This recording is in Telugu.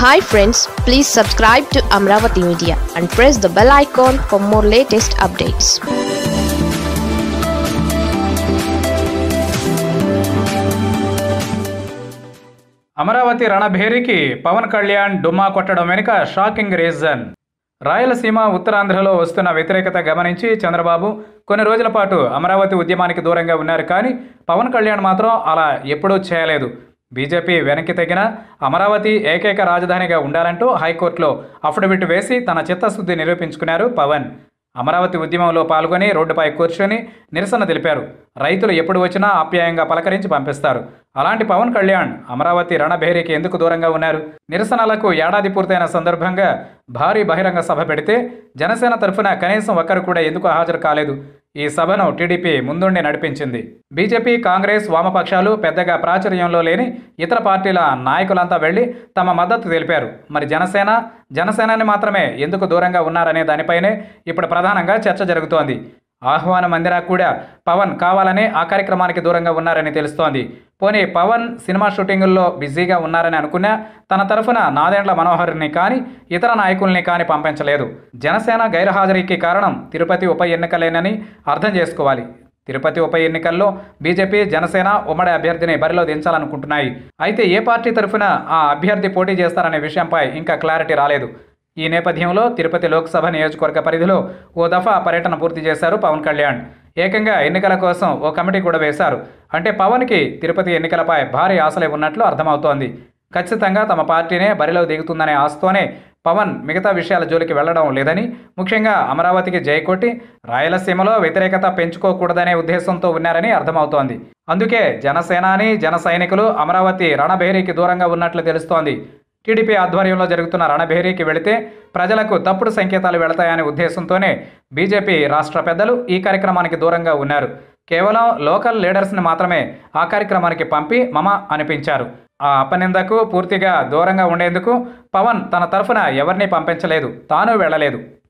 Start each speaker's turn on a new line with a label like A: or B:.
A: hi friends please subscribe to Amaravati media and press the bell icon for more latest updates
B: Amaravati రణభేరికి పవన్ కళ్యాణ్ డుమ్మా కొట్టడం వెనుక షాకింగ్ రీజన్ రాయలసీమ ఉత్తరాంధ్రలో వస్తున్న వ్యతిరేకత గమనించి చంద్రబాబు కొన్ని రోజుల పాటు అమరావతి ఉద్యమానికి దూరంగా ఉన్నారు కానీ పవన్ కళ్యాణ్ మాత్రం అలా ఎప్పుడూ చేయలేదు బీజేపీ వెనక్కి తగిన అమరావతి ఏకైక రాజధానిగా ఉండాలంటూ హైకోర్టులో అఫిడవిట్ వేసి తన చిత్తశుద్ధి నిరూపించుకున్నారు పవన్ అమరావతి ఉద్యమంలో పాల్గొని రోడ్డుపై కూర్చొని నిరసన తెలిపారు రైతులు ఎప్పుడు వచ్చినా ఆప్యాయంగా పలకరించి పంపిస్తారు అలాంటి పవన్ కళ్యాణ్ అమరావతి రణభేరికి ఎందుకు దూరంగా ఉన్నారు నిరసనలకు ఏడాది పూర్తయిన సందర్భంగా భారీ బహిరంగ సభ పెడితే జనసేన తరఫున కనీసం ఒక్కరు కూడా ఎందుకు హాజరు కాలేదు ఈ సభను టీడీపీ ముందుండి నడిపించింది బీజేపీ కాంగ్రెస్ వామపక్షాలు పెద్దగా ప్రాచుర్యంలో లేని ఇతర పార్టీల నాయకులంతా వెళ్లి తమ మద్దతు తెలిపారు మరి జనసేన జనసేనాని మాత్రమే ఎందుకు దూరంగా ఉన్నారనే దానిపైనే ఇప్పుడు ప్రధానంగా చర్చ జరుగుతోంది ఆహ్వానం అందినా కూడా పవన్ కావాలనే ఆ కార్యక్రమానికి దూరంగా ఉన్నారని తెలుస్తోంది పోనీ పవన్ సినిమా షూటింగుల్లో బిజీగా ఉన్నారని అనుకున్నా తన తరఫున నాదెండ్ల మనోహర్ని కానీ ఇతర నాయకుల్ని కానీ పంపించలేదు జనసేన గైర్హాజరీకి కారణం తిరుపతి ఉప ఎన్నికలేనని అర్థం చేసుకోవాలి తిరుపతి ఉప ఎన్నికల్లో బీజేపీ జనసేన ఉమ్మడి అభ్యర్థిని బరిలో దించాలనుకుంటున్నాయి అయితే ఏ పార్టీ తరఫున ఆ అభ్యర్థి పోటీ చేస్తారనే విషయంపై ఇంకా క్లారిటీ రాలేదు ఈ నేపథ్యంలో తిరుపతి లోక్సభ నియోజకవర్గ పరిధిలో ఓ దఫా పర్యటన పూర్తి చేశారు పవన్ కళ్యాణ్ ఏకంగా ఎన్నికల కోసం ఓ కమిటీ కూడా వేశారు అంటే పవన్కి తిరుపతి ఎన్నికలపై భారీ ఆశలే ఉన్నట్లు అర్థమవుతోంది ఖచ్చితంగా తమ పార్టీనే బరిలో దిగుతుందనే ఆశతోనే పవన్ మిగతా విషయాల జోలికి వెళ్లడం లేదని ముఖ్యంగా అమరావతికి జైకొట్టి రాయలసీమలో వ్యతిరేకత పెంచుకోకూడదనే ఉద్దేశంతో ఉన్నారని అర్థమవుతోంది అందుకే జనసేనాని జన సైనికులు అమరావతి రణభేరికి దూరంగా ఉన్నట్లు తెలుస్తోంది టీడీపీ ఆధ్వర్యంలో జరుగుతున్న రణభేరీకి వెళితే ప్రజలకు తప్పుడు సంకేతాలు వెళతాయనే ఉద్దేశంతోనే బీజేపీ రాష్ట్ర పెద్దలు ఈ కార్యక్రమానికి దూరంగా ఉన్నారు కేవలం లోకల్ లీడర్స్ని మాత్రమే ఆ కార్యక్రమానికి పంపి మమ అనిపించారు ఆ అపనిందకు పూర్తిగా దూరంగా ఉండేందుకు పవన్ తన తరఫున ఎవరిని పంపించలేదు తాను వెళ్ళలేదు